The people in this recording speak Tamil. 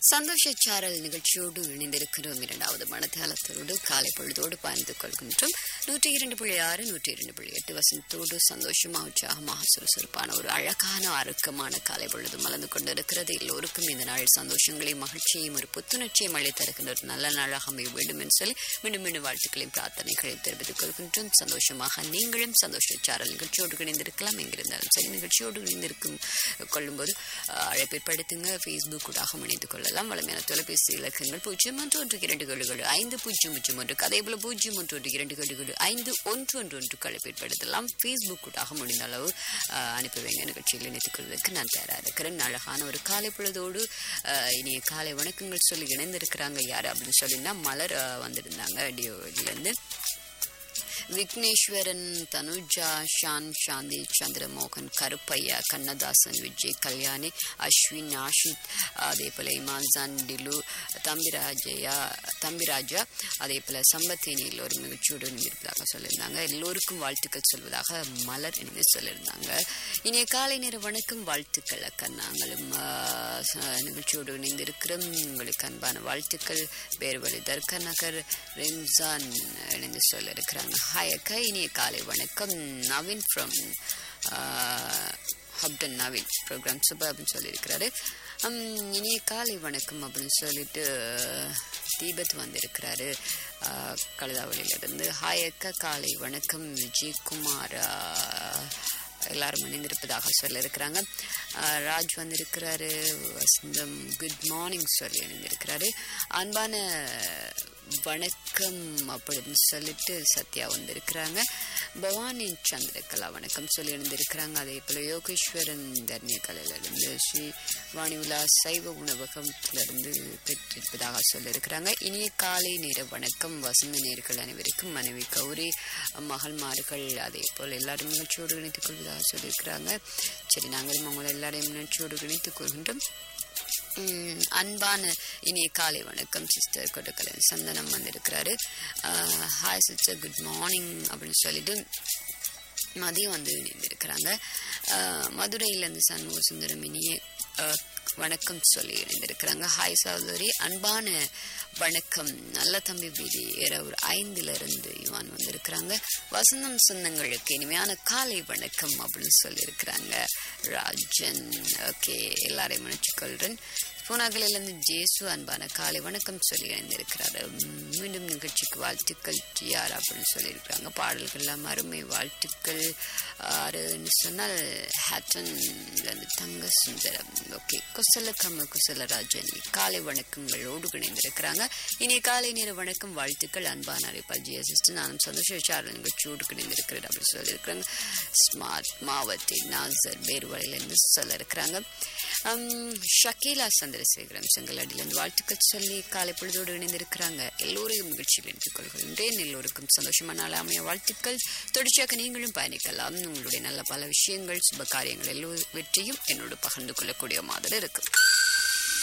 சந்தோஷ சாரல் நிகழ்ச்சியோடு இணைந்திருக்கிறோம் இரண்டாவது மனத்தாளத்தோடு காலை பொழுதோடு பயந்து கொள்கின்றோம் நூற்றி இரண்டு புள்ளி ஆறு நூற்றி இரண்டு புள்ளி எட்டு வசந்தோடு சந்தோஷமா உற்சாகமாக சுறுசுறுப்பான ஒரு அழகான அருக்கமான காலை பொழுது மலர்ந்து கொண்டிருக்கிறது எல்லோருக்கும் இந்த நாள் சந்தோஷங்களையும் மகிழ்ச்சியையும் ஒரு புத்துணர்ச்சியும் அளித்திருக்கின்ற ஒரு நல்ல நாளாக அமைய வேண்டும் என்று சொல்லி மீண்டும் மீண்டும் வாழ்த்துக்களையும் பிரார்த்தனைகளையும் தெரிவித்துக் கொள்கின்றோம் சந்தோஷமாக நீங்களும் சந்தோஷ சாரல் நிகழ்ச்சியோடு இணைந்திருக்கலாம் எங்கிருந்தாலும் சரி நிகழ்ச்சியோடு இணைந்திருக்கும் கொள்ளும்போது அஹ், அழைப்பேற்படுத்துங்க ஃபேஸ்புக் ஊடாக இணைந்து கொள்ளலாம் வளமையான தொலைபேசி இலக்கங்கள் பூஜ்ஜியம் ஒன்று ஒன்று இரண்டு ஏழு ஐந்து பூஜ்ஜியம் பூஜ்ஜியம் ஒன்று அதே போல பூஜ்ஜியம் ஒன்று ஒன்று இரண்டு ஏழு ஐந்து ஒன்று ஒன்று ஒன்றுக்கு அழைப்பேற்படுத்தலாம் ஃபேஸ்புக் ஊடாக முடிந்த அளவு அஹ், அனுப்பி வைங்க நிகழ்ச்சியில் இணைத்துக் கொள்வதற்கு நான் தயாராக இருக்கிறேன் அழகான ஒரு காலை பொழுதோடு அஹ், இனிய காலை வணக்கங்கள் சொல்லி இணைந்திருக்கிறாங்க யார் அப்படின்னு சொல்லினா மலர் அஹ், வந்திருந்தாங்க டியோலேருந்து விக்னேஸ்வரன் தனுஜா ஷான் சாந்தி சந்திரமோகன் கருப்பையா கண்ணதாசன் விஜய் கல்யாணி அஸ்வின் ஆஷித் அதே போல இமான்சான் டிலு தம்பிராஜயா தம்பிராஜா அதே போல சம்பத்தினி எல்லோரும் நிகழ்ச்சியோடு இருப்பதாக சொல்லியிருந்தாங்க எல்லோருக்கும் வாழ்த்துக்கள் சொல்வதாக மலர் என்று சொல்லியிருந்தாங்க இனிய காலை நேர வணக்கம் வாழ்த்துக்கள் அக்கா நாங்களும் ஆஹ், ச- நிகழ்ச்சியோடு இணைந்திருக்கிறோம் உங்களுக்கு அன்பான வாழ்த்துக்கள் பேர்வழி தர்கா நகர் ரெம்சான் இணைந்து சொல்ல இருக்கிறாங்க ஹாய் அக்கா இனிய காலை வணக்கம் நவீன் ஃப்ரம் ஹப்டன் நவீன் ப்ரோக்ராம் சூப்பர் அப்படின்னு சொல்லியிருக்கிறாரு ஹம், இனிய காலை வணக்கம் அப்படின்னு சொல்லிட்டு தீபத் வந்திருக்கிறாரு ஆஹ், கழுதாவளியிலிருந்து ஹாய் அக்கா காலை வணக்கம் விஜயகுமார் ஆஹ், எல்லாரும் இணைந்திருப்பதாக சொல்ல இருக்கிறாங்க ராஜ் வந்திருக்கிறாரு வசந்தம் குட் மார்னிங் சொல்லி இணைந்திருக்கிறாரு அன்பான வணக்கம் அப்படின்னு சொல்லிட்டு சத்யா வந்திருக்கிறாங்க பவானி சந்திரகலா வணக்கம் சொல்லி இணைந்திருக்கிறாங்க அதே போல யோகேஸ்வரன் தர்ணியகலையிலிருந்து ஸ்ரீ வாணிவிலா சைவ உணவகத்திலிருந்து பெற்றிருப்பதாக சொல்லியிருக்கிறாங்க இனிய காலை நேர வணக்கம் வசந்த நேர்கள் அனைவருக்கும் மனைவி கௌரி மகள்மார்கள் அதே போல் எல்லாரும் நிகழ்ச்சியோடு இணைத்துக் கொள்வதாக சொல்லியிருக்கிறாங்க சரி நாங்களும் உங்களை எல்லாரையும் நிகழ்ச்சியோடு இணைத்துக் கொள்கின்றோம் உம், அன்பான இனிய காலை வணக்கம் சிஸ்டர் கொட்டக்கலன் சந்தனம் வந்திருக்கிறாரு ஹாய் சிஸ்டர் குட் மார்னிங் அப்படின்னு சொல்லிட்டு மதியம் வந்து இணைந்திருக்கிறாங்க ஆஹ் மதுரையிலேருந்து சண்முக சுந்தரம் இனிய ஆஹ், வணக்கம் சொல்லி இணைந்திருக்கிறாங்க ஹாய் சகோதரி அன்பான வணக்கம் நல்ல தம்பி வீதி இரவு ஐந்துல இருந்து இவான் வந்திருக்கிறாங்க வசந்தம் சொந்தங்களுக்கு இனிமையான காலை வணக்கம் அப்படின்னு சொல்லியிருக்கிறாங்க ராஜன் ஓகே எல்லாரையும் நினைச்சுக்கொள்றேன் பூனாகலிலிருந்து ஜேசு அன்பான காலை வணக்கம் சொல்லி இணைந்திருக்கிறாரு உம், மீண்டும் நிகழ்ச்சிக்கு வாழ்த்துக்கள் டிஆர் அப்படின்னு சொல்லியிருக்கிறாங்க பாடல்கள்லாம் அருமை வாழ்த்துக்கள் ஆறுன்னு சொன்னால் ஹேட்டன்லேருந்து தங்க சுந்தரம் ஓகே குசல கம்ம குசல ராஜன் காலை வணக்கங்களோடு இணைந்திருக்கிறாங்க இனி காலை நேர வணக்கம் வாழ்த்துக்கள் அன்பான அழைப்பால் ஜி அசிஸ்டன் நானும் சந்தோஷ விசாரணை நிகழ்ச்சியோடு இணைந்திருக்கிறேன் அப்படின்னு சொல்லியிருக்கிறாங்க ஸ்மார்ட் மாவட்டி நாசர் பேர்வழியிலேருந்து சொல்ல இருக்கிறாங்க ஹம், ஷக்கீலா சந்திரசேகரன் செங்கலாடியிலிருந்து வாழ்த்துக்கள் சொல்லி காலை பொழுதோடு இணைந்திருக்கிறாங்க எல்லோரையும் நிகழ்ச்சியில் இணைத்துக் கொள்கின்றேன் எல்லோருக்கும் சந்தோஷமான நாள் அமைய வாழ்த்துக்கள் தொடர்ச்சியாக நீங்களும் பயணிக்கலாம் உங்களுடைய நல்ல பல விஷயங்கள் சுப காரியங்கள் எல்லாவற்றையும் என்னோடு பகிர்ந்து கொள்ளக்கூடிய மாதிரி இருக்கும்